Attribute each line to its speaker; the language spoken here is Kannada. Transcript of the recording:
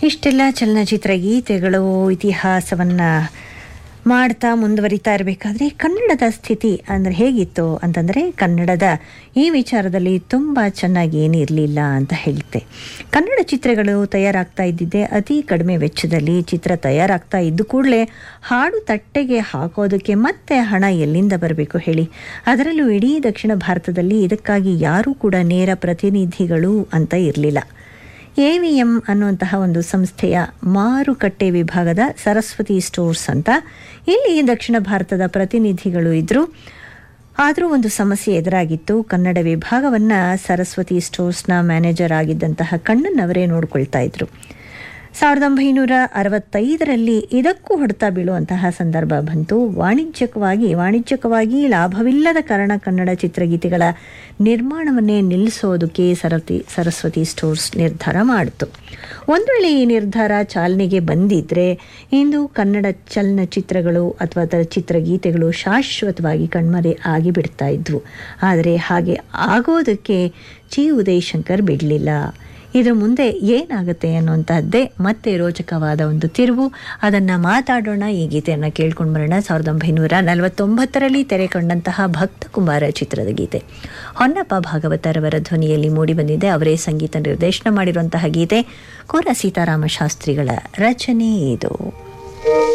Speaker 1: ಇಷ್ಟೆಲ್ಲ ಚಲನಚಿತ್ರ ಗೀತೆಗಳು ಇತಿಹಾಸವನ್ನು ಮಾಡ್ತಾ ಮುಂದುವರಿತಾ ಇರಬೇಕಾದ್ರೆ ಕನ್ನಡದ ಸ್ಥಿತಿ ಅಂದರೆ ಹೇಗಿತ್ತು ಅಂತಂದರೆ ಕನ್ನಡದ ಈ ವಿಚಾರದಲ್ಲಿ ತುಂಬ ಚೆನ್ನಾಗಿ ಏನಿರಲಿಲ್ಲ ಅಂತ ಹೇಳುತ್ತೆ ಕನ್ನಡ ಚಿತ್ರಗಳು ತಯಾರಾಗ್ತಾ ಇದ್ದಿದ್ದೆ ಅತಿ ಕಡಿಮೆ ವೆಚ್ಚದಲ್ಲಿ ಚಿತ್ರ ತಯಾರಾಗ್ತಾ ಇದ್ದು ಕೂಡಲೇ ಹಾಡು ತಟ್ಟೆಗೆ ಹಾಕೋದಕ್ಕೆ ಮತ್ತೆ ಹಣ ಎಲ್ಲಿಂದ ಬರಬೇಕು ಹೇಳಿ ಅದರಲ್ಲೂ ಇಡೀ ದಕ್ಷಿಣ ಭಾರತದಲ್ಲಿ ಇದಕ್ಕಾಗಿ ಯಾರೂ ಕೂಡ ನೇರ ಪ್ರತಿನಿಧಿಗಳು ಅಂತ ಇರಲಿಲ್ಲ ಎ ವಿ ಎಂ ಅನ್ನುವಂತಹ ಒಂದು ಸಂಸ್ಥೆಯ ಮಾರುಕಟ್ಟೆ ವಿಭಾಗದ ಸರಸ್ವತಿ ಸ್ಟೋರ್ಸ್ ಅಂತ ಇಲ್ಲಿ ದಕ್ಷಿಣ ಭಾರತದ ಪ್ರತಿನಿಧಿಗಳು ಇದ್ದರು ಆದರೂ ಒಂದು ಸಮಸ್ಯೆ ಎದುರಾಗಿತ್ತು ಕನ್ನಡ ವಿಭಾಗವನ್ನು ಸರಸ್ವತಿ ಸ್ಟೋರ್ಸ್ನ ಮ್ಯಾನೇಜರ್ ಆಗಿದ್ದಂತಹ ಕಣ್ಣನ್ನವರೇ ನೋಡ್ಕೊಳ್ತಾ ಇದ್ರು ಸಾವಿರದ ಒಂಬೈನೂರ ಅರವತ್ತೈದರಲ್ಲಿ ಇದಕ್ಕೂ ಹೊಡೆತ ಬೀಳುವಂತಹ ಸಂದರ್ಭ ಬಂತು ವಾಣಿಜ್ಯಿಕವಾಗಿ ವಾಣಿಜ್ಯಿಕವಾಗಿ ಲಾಭವಿಲ್ಲದ ಕಾರಣ ಕನ್ನಡ ಚಿತ್ರಗೀತೆಗಳ ನಿರ್ಮಾಣವನ್ನೇ ನಿಲ್ಲಿಸೋದಕ್ಕೆ ಸರತಿ ಸರಸ್ವತಿ ಸ್ಟೋರ್ಸ್ ನಿರ್ಧಾರ ಮಾಡಿತು ಒಂದು ವೇಳೆ ಈ ನಿರ್ಧಾರ ಚಾಲನೆಗೆ ಬಂದಿದ್ದರೆ ಇಂದು ಕನ್ನಡ ಚಲನಚಿತ್ರಗಳು ಅಥವಾ ತ ಚಿತ್ರಗೀತೆಗಳು ಶಾಶ್ವತವಾಗಿ ಕಣ್ಮರೆ ಆಗಿ ಬಿಡ್ತಾ ಇದ್ವು ಆದರೆ ಹಾಗೆ ಆಗೋದಕ್ಕೆ ಚಿ ಉದಯಶಂಕರ್ ಬಿಡಲಿಲ್ಲ ಇದ್ರ ಮುಂದೆ ಏನಾಗುತ್ತೆ ಅನ್ನುವಂತಹದ್ದೇ ಮತ್ತೆ ರೋಚಕವಾದ ಒಂದು ತಿರುವು ಅದನ್ನು ಮಾತಾಡೋಣ ಈ ಗೀತೆಯನ್ನು ಕೇಳ್ಕೊಂಡು ಬರೋಣ ಸಾವಿರದ ಒಂಬೈನೂರ ನಲವತ್ತೊಂಬತ್ತರಲ್ಲಿ ತೆರೆ ಕಂಡಂತಹ ಭಕ್ತ ಕುಮಾರ ಚಿತ್ರದ ಗೀತೆ ಹೊನ್ನಪ್ಪ ಭಾಗವತರವರ ಧ್ವನಿಯಲ್ಲಿ ಮೂಡಿಬಂದಿದೆ ಅವರೇ ಸಂಗೀತ ನಿರ್ದೇಶನ ಮಾಡಿರುವಂತಹ ಗೀತೆ ಕೋರ ಸೀತಾರಾಮ ಶಾಸ್ತ್ರಿಗಳ ರಚನೆ ಇದು